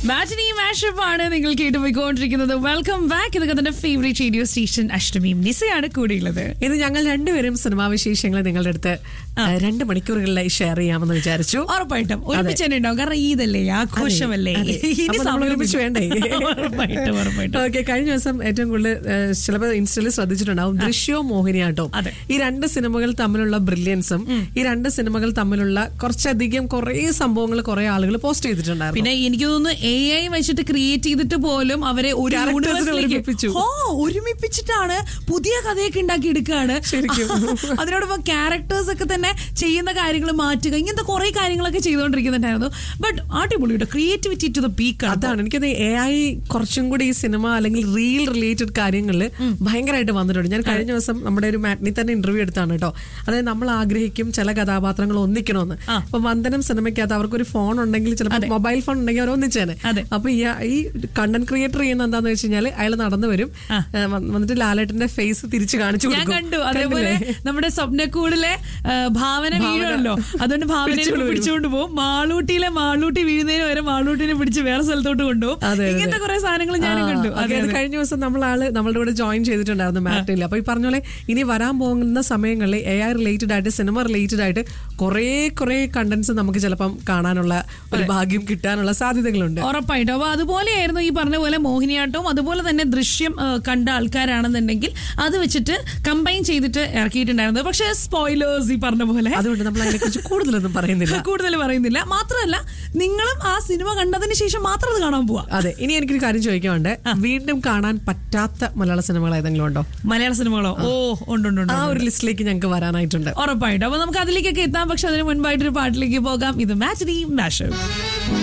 മാറ്റിനി mashup ആണ് നിങ്ങൾ കേട്ടുപോയിക്കൊണ്ടിരിക്കുന്നത് welcome back ഇതൊക്കെ തന്നെ ഫേവറേറ്റ് റേഡിയോ സ്റ്റേഷൻ അഷ്ടമിയും നിസയാണ് കൂടെയുള്ളത് ഇത് ഞങ്ങൾ രണ്ടുപേരും സിനിമാ വിശേഷങ്ങൾ നിങ്ങളുടെ അടുത്ത് ഏഹ്, രണ്ട് മണിക്കൂറുകളിലായി ഷെയർ ചെയ്യാമെന്ന് വിചാരിച്ചു ഉറപ്പായിട്ടും ഒരുമിച്ച് തന്നെ ഉണ്ടാവും കാരണം ഈദല്ലേ ആഘോഷമല്ലേ അതെ. ഇനി അപ്പൊ നമ്മൾ സമയം ഒരുമിച്ച് വേണ്ടേ ഉറപ്പായിട്ടും ഉറപ്പായിട്ടും ഓക്കെ കഴിഞ്ഞ ദിവസം ഏറ്റവും കൂടുതൽ ഏഹ്, ചിലപ്പോൾ ഇൻസ്റ്റയിൽ ശ്രദ്ധിച്ചിട്ടുണ്ടാവും ദൃശ്യവും മോഹിനിയാട്ടവും അതെ. ഈ രണ്ട് സിനിമകൾ തമ്മിലുള്ള ബ്രില്യൻസും ഈ രണ്ട് സിനിമകൾ തമ്മിലുള്ള കുറച്ചധികം കുറേ സംഭവങ്ങൾ കുറെ ആളുകൾ പോസ്റ്റ് ചെയ്തിട്ടുണ്ടായിരുന്നു പിന്നെ എനിക്ക് തോന്നുന്നു എ ഐ വെച്ചിട്ട് ക്രിയേറ്റ് ചെയ്തിട്ട് പോലും അവരെ ഒരു Characters നെ universe-ലേക്ക് ഒരുമിപ്പിച്ചു. ഓ ഒരുമിപ്പിച്ചിട്ടാണ് പുതിയ കഥയൊക്കെ ഉണ്ടാക്കി എടുക്കുകയാണ് ശരിക്കും. അതിനോടൊപ്പം ക്യാരക്ടേഴ്സ് ഒക്കെ തന്നെ ചെയ്യുന്ന കാര്യങ്ങൾ മാറ്റുക ഇങ്ങനത്തെ കുറെ കാര്യങ്ങളൊക്കെ ചെയ്തുകൊണ്ടിരിക്കുന്നുണ്ടായിരുന്നു ബട്ട് അടിപൊളിയുടെ ക്രിയേറ്റിവിറ്റി ടു ദ പീക്ക് അതാണ് എനിക്കത് എ ഐ കുറച്ചും കൂടി ഈ സിനിമ അല്ലെങ്കിൽ റീൽ റിലേറ്റഡ് കാര്യങ്ങളിൽ ഭയങ്കരമായിട്ട് വന്നിട്ടുണ്ട് ഞാൻ കഴിഞ്ഞ ദിവസം നമ്മുടെ ഒരു മാറ്റിനി തന്നെ ഇന്റർവ്യൂ എടുത്താണ് കേട്ടോ അതായത് നമ്മൾ ആഗ്രഹിക്കും ചില കഥാപാത്രങ്ങൾ ഒന്നിക്കണമെന്ന് ആ. അപ്പൊ വന്ദനം സിനിമയ്ക്കകത്ത് അവർക്ക് ഒരു ഫോൺ ഉണ്ടെങ്കിൽ ചിലപ്പോൾ മൊബൈൽ ഫോൺ ഉണ്ടെങ്കിൽ അവർ ഒന്നിച്ചേനെ അതെ. അപ്പൊ ഈ ഈ കണ്ടന്റ് ക്രിയേറ്റർ ചെയ്യുന്ന എന്താന്ന് വെച്ച് കഴിഞ്ഞാൽ അയാൾ നടന്നു വരും ആ. ഏഹ് വന്ന് വന്നിട്ട് ലാലേട്ടന്റെ ഫേസ് തിരിച്ച് കാണിച്ചു ഞാൻ കൊടുക്കും കണ്ടു അതേപോലെ കണ്ടില്ലേ? നമ്മുടെ സ്വപ്നക്കൂടിലെ ആ, ഭാവന വീഴുമല്ലോ അതുകൊണ്ട് ഭാവനയെ പിടിച്ചോണ്ട് വരും. പിടിച്ചുകൊണ്ട് പോകും മാളൂട്ടിയിലെ മാളൂട്ടി വീഴുന്നതിന് വരെ മാളൂട്ടിനെ പിടിച്ച് വേറെ സ്ഥലത്തോട്ട് കൊണ്ടുപോകും അതെ, അതെ. ഇങ്ങനത്തെ കുറെ സാധനങ്ങൾ ഞാനും ആ, കണ്ടു ഓക്കേ, അതെ അത് അതെ. കഴിഞ്ഞ ദിവസം നമ്മൾ ആള് നമ്മളുടെ കൂടെ ജോയിൻ ചെയ്തിട്ടുണ്ടായിരുന്നു മാറ്റിനിൽ അപ്പൊ ഈ പറഞ്ഞ പോലെ ഇനി വരാൻ പോകുന്ന സമയങ്ങളിൽ എ ഐ റിലേറ്റഡ് ആയിട്ട് സിനിമ റിലേറ്റഡ് ആയിട്ട് കുറേ കുറേ കണ്ടന്റ്സ് നമുക്ക് ചിലപ്പം കാണാനുള്ള ഒരു ഭാഗ്യം കിട്ടാനുള്ള സാധ്യതകളുണ്ട് ഉറപ്പായിട്ടും അപ്പൊ അതുപോലെയായിരുന്നു ഈ പറഞ്ഞ പോലെ മോഹിനിയാട്ടവും അതുപോലെ തന്നെ ദൃശ്യം ആ, കണ്ട ആൾക്കാരാണെന്നുണ്ടെങ്കിൽ അത് വെച്ചിട്ട് കമ്പൈൻ ചെയ്തിട്ട് ഇറക്കിയിട്ടുണ്ടായിരുന്നത് പക്ഷെ സ്പോയിലേഴ്സ് ഈ പറഞ്ഞ പോലെ അതുകൊണ്ട് നമ്മൾ അതിനെ കുറിച്ച് കൂടുതലൊന്നും പറയുന്നില്ല കൂടുതൽ പറയുന്നില്ല മാത്രമല്ല നിങ്ങളും ആ സിനിമ കണ്ടതിന് ശേഷം മാത്രം അത് കാണാൻ പോവാ അതെ ഇനി എനിക്കൊരു കാര്യം ചോദിക്കാനുണ്ട് വീണ്ടും കാണാൻ പറ്റാത്ത മലയാള സിനിമകൾ ഏതെങ്കിലും ഉണ്ടോ മലയാള സിനിമകളോ ഓ ഉണ്ട് ഉണ്ട് ഉണ്ട് ആ ഒരു ലിസ്റ്റിലേക്ക് ഞങ്ങൾക്ക് വരാനായിട്ടുണ്ട് ഉറപ്പായിട്ടും അപ്പൊ നമുക്ക് അതിലേക്കൊക്കെ എത്താം പക്ഷെ അതിന് മുൻപായിട്ട് ഒരു പാട്ടിലേക്ക് പോകാം ഇത് മാച്ച് മാഷ്